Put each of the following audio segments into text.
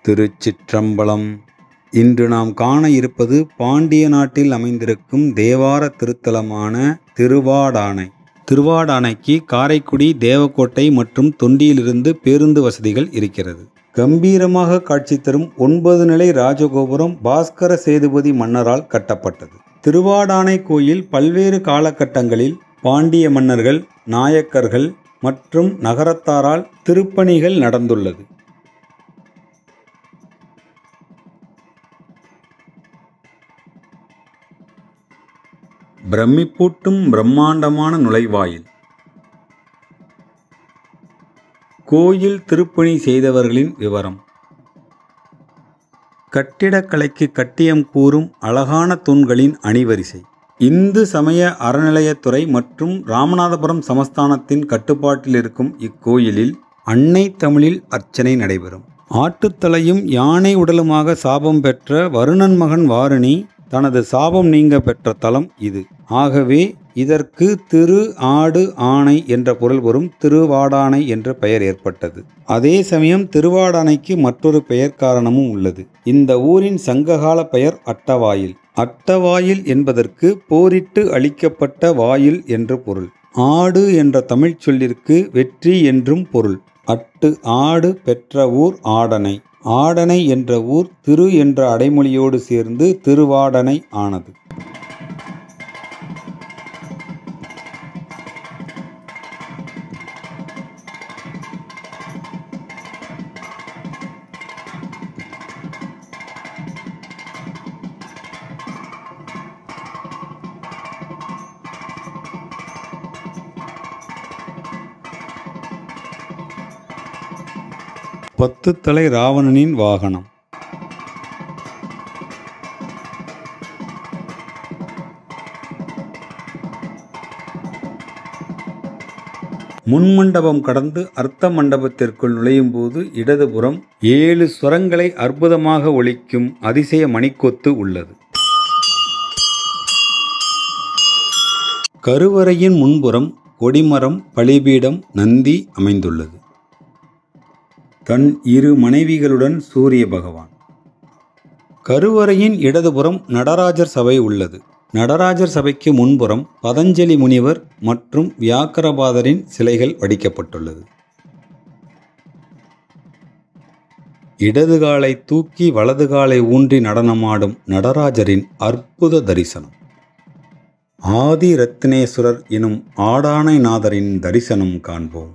திருச்சிற்றம்பலம் இன்று நாம் காண இருப்பது பாண்டிய நாட்டில் அமைந்திருக்கும் தேவார திருத்தலமான திருவாடானை திருவாடானைக்கு காரைக்குடி தேவக்கோட்டை மற்றும் தொண்டியிலிருந்து பேருந்து வசதிகள் இருக்கிறது கம்பீரமாக காட்சி தரும் ஒன்பது நிலை ராஜகோபுரம் பாஸ்கர சேதுபதி மன்னரால் கட்டப்பட்டது திருவாடானை கோயில் பல்வேறு காலகட்டங்களில் பாண்டிய மன்னர்கள் நாயக்கர்கள் மற்றும் நகரத்தாரால் திருப்பணிகள் நடந்துள்ளது பிரமிப்பூட்டும் பிரம்மாண்டமான நுழைவாயில் கோயில் திருப்பணி செய்தவர்களின் விவரம் கட்டிடக்கலைக்கு கட்டியம் கூறும் அழகான தூண்களின் அணிவரிசை இந்து சமய அறநிலையத்துறை மற்றும் ராமநாதபுரம் சமஸ்தானத்தின் கட்டுப்பாட்டில் இருக்கும் இக்கோயிலில் அன்னை தமிழில் அர்ச்சனை நடைபெறும் ஆட்டுத்தலையும் யானை உடலுமாக சாபம் பெற்ற வருணன் மகன் வாருணி தனது சாபம் நீங்க பெற்ற தலம் இது ஆகவே இதற்கு திரு ஆடு ஆணை என்ற பொருள் வரும் திருவாடானை என்ற பெயர் ஏற்பட்டது அதே சமயம் திருவாடானைக்கு மற்றொரு பெயர் காரணமும் உள்ளது இந்த ஊரின் சங்ககால பெயர் அட்டவாயில் அட்டவாயில் என்பதற்கு போரிட்டு அளிக்கப்பட்ட வாயில் என்று பொருள் ஆடு என்ற தமிழ்ச் சொல்லிற்கு வெற்றி என்றும் பொருள் அட்டு ஆடு பெற்ற ஊர் ஆடனை ஆடனை என்ற ஊர் திரு என்ற அடைமொழியோடு சேர்ந்து திருவாடனை ஆனது பத்து தலை ராவணனின் வாகனம் முன்மண்டபம் கடந்து அர்த்த மண்டபத்திற்குள் நுழையும் போது இடதுபுறம் ஏழு ஸ்வரங்களை அற்புதமாக ஒலிக்கும் அதிசய மணிக்கொத்து உள்ளது கருவறையின் முன்புறம் கொடிமரம் பலிபீடம் நந்தி அமைந்துள்ளது தன் இரு மனைவிகளுடன் சூரிய பகவான் கருவறையின் இடதுபுறம் நடராஜர் சபை உள்ளது நடராஜர் சபைக்கு முன்புறம் பதஞ்சலி முனிவர் மற்றும் வியாக்கரபாதரின் சிலைகள் வடிக்கப்பட்டுள்ளது இடது காலை தூக்கி வலது காலை ஊன்றி நடனமாடும் நடராஜரின் அற்புத தரிசனம் ஆதி ரத்னேஸ்வரர் எனும் ஆடானைநாதரின் தரிசனம் காண்போம்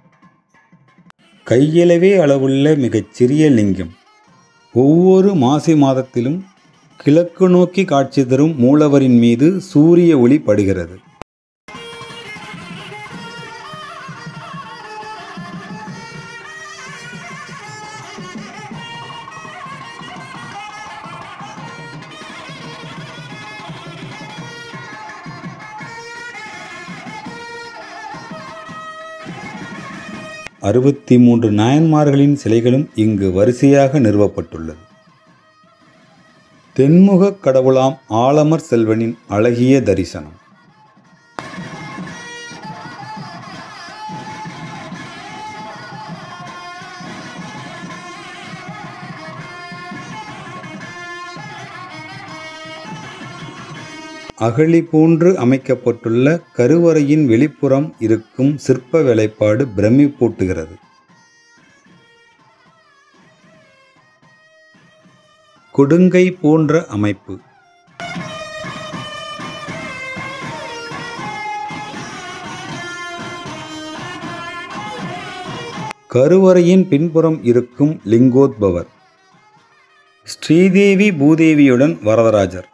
கையளவே அளவுள்ள மிகச் சிறிய லிங்கம் ஒவ்வொரு மாசி மாதத்திலும் கிழக்கு நோக்கி காட்சி தரும் மூலவரின் மீது சூரிய ஒளி படுகிறது அறுபத்தி மூன்று நாயன்மார்களின் சிலைகளும் இங்கு வரிசையாக நிறுவப்பட்டுள்ளது தென்முகக் கடவுளாம் ஆலமர் செல்வனின் அழகிய தரிசனம் அகழி போன்று அமைக்கப்பட்டுள்ள கருவறையின் வெளிப்புறம் இருக்கும் சிற்ப வேலைப்பாடு பிரமிப்பூட்டுகிறது கொடுங்கை போன்ற அமைப்பு கருவறையின் பின்புறம் இருக்கும் லிங்கோத்பவர் ஸ்ரீதேவி பூதேவியுடன் வரதராஜர்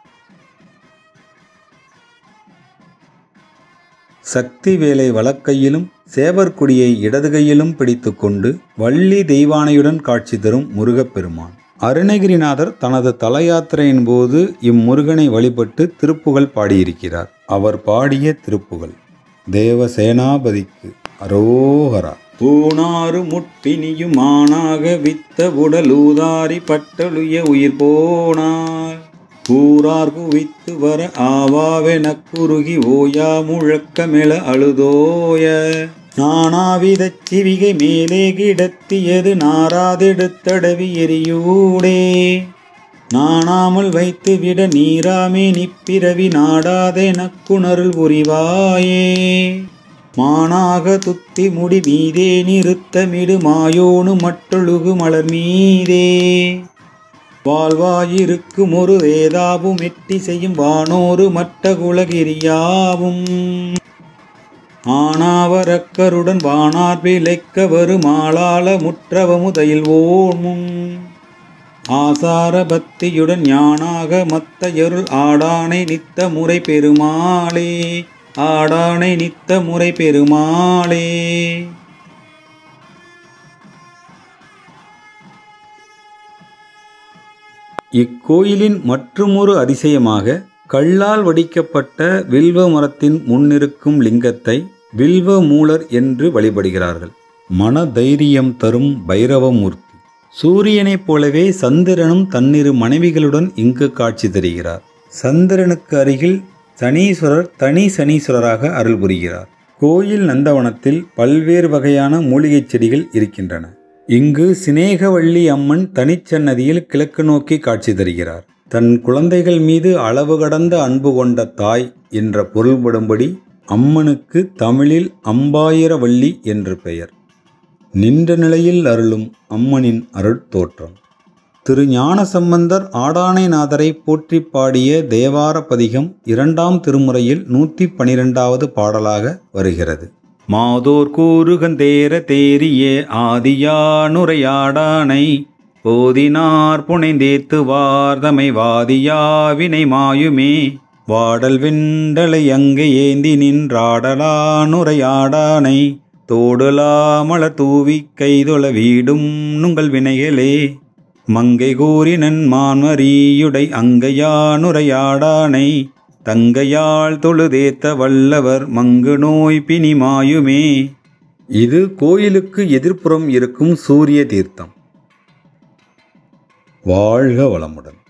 சக்தி வேலை வலக்கையிலும் சேவற்கொடியை இடது கையிலும் பிடித்துக்கொண்டு வள்ளி தெய்வானையுடன் காட்சி தரும் முருகப்பெருமான் அருணகிரிநாதர் தனது தல யாத்திரையின் போது இம்முருகனை வழிபட்டு திருப்புகழ் பாடியிருக்கிறார் அவர் பாடிய திருப்புகழ் தேவசேனாபதிக்கு அரோகரா பூணாறு முட்டினியும் ஆணாக வித்த உடலூதாரி பட்டலுய உயிர் போனார் கூறார் குவித்து வர ஆவாவென குறுகி ஓயா முழக்கமெள அழுதோய நானாவிதச் சிவிகை மேலே கிடத்தியது நாராதெடுத்தடவி எரியூடே நாணாமல் வைத்துவிட நீராமே நிப்பிரவி நாடாதெனக்குணருள் புரிவாயே மானாக துத்தி முடி மீதே நிறுத்தமிடு மாயோனு மட்டொழுகு மலர் மீதே வாழ்வாயிருக்கும் ஒரு வேதாவும் எட்டி செய்யும் வானோரு மட்ட குலகிரியாவும் ஆனாவரக்கருடன் வானார் விளைக்க வரும் ஆளாள முற்றவமுதையில் ஓமும் ஆசார பக்தியுடன் ஞானாக மத்தையருள் ஆடானை நித்த முறை பெருமாளே ஆடானை நித்த முறை பெருமாளே இக்கோயிலின் மற்றுமொரு அதிசயமாக கல்லால் வடிக்கப்பட்ட வில்வ மரத்தின் முன்னிருக்கும் லிங்கத்தை வில்வ மூலர் என்று வழிபடுகிறார்கள் மன தைரியம் தரும் பைரவமூர்த்தி சூரியனைப் போலவே சந்திரனும் தன்னிரு மனைவிகளுடன் இங்கு காட்சி தருகிறார் சந்திரனுக்கு அருகில் சனீஸ்வரர் தனி சனீஸ்வரராக அருள் புரிகிறார் கோயில் நந்தவனத்தில் பல்வேறு வகையான மூலிகைச் செடிகள் இருக்கின்றன இங்கு சினேகவள்ளி அம்மன் தனிச்சன்னதியில் கிழக்கு நோக்கி காட்சி தருகிறார் தன் குழந்தைகள் மீது அளவு கடந்த அன்பு கொண்ட தாய் என்ற பொருள்படும்படி அம்மனுக்கு தமிழில் அம்பாயிரவள்ளி என்று பெயர் நின்ற நிலையில் அருளும் அம்மனின் அருட்தோற்றம் திரு ஞானசம்பந்தர் ஆடானைநாதரை போற்றி பாடிய தேவார பதிகம் இரண்டாம் திருமுறையில் நூற்றி பனிரெண்டாவது பாடலாக வருகிறது மாதோர் கூறுகந்தேர தேரிய ஆதியானுரையாடானை போதினார் புனைந்தேத்து வார்தமை வாதியாவினை மாயுமே வாடல் வெண்டலை அங்கே ஏந்தி நின்றாடலானுரையாடானை தோடலாமலர் தூவி கைதொழ வீடும் நுங்கள் வினைகளே மங்கை கூறினன் மான்மரியுடை அங்கையானுரையாடானை தங்கையால் தொழுதேத்த வல்லவர் மங்கு நோய் பிணி மாயுமே இது கோயிலுக்கு எதிர்ப்புறம் இருக்கும் சூரிய தீர்த்தம் வாழ்க வளமுடன்